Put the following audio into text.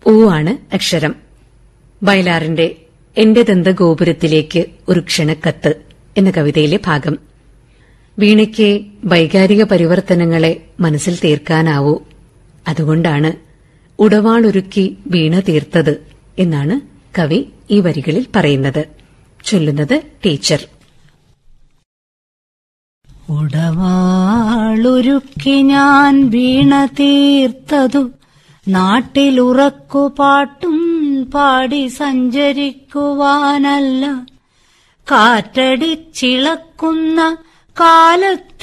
ഊ ആണ് അക്ഷരം വയലാറിന്റെ എന്റെ ദന്തഗോപുരത്തിലേക്ക് ഒരു ക്ഷണക്കത്ത് എന്ന കവിതയിലെ ഭാഗം വീണയ്ക്ക് വൈകാരിക പരിവർത്തനങ്ങളെ മനസ്സിൽ തീർക്കാനാവൂ അതുകൊണ്ടാണ് ഉടവാളൊരുക്കി വീണ തീർത്തത് എന്നാണ് കവി ഈ വരികളിൽ പറയുന്നത് ചൊല്ലുന്നത് ടീച്ചർ ഉടവാളൊരുക്കി ഞാൻ വീണ തീർത്തതു നാട്ടിലുറക്കു പാട്ടും പാടി സഞ്ചരിക്കുവാനല്ല കാറ്റടിച്ചിളക്കുന്ന കാലത്തെ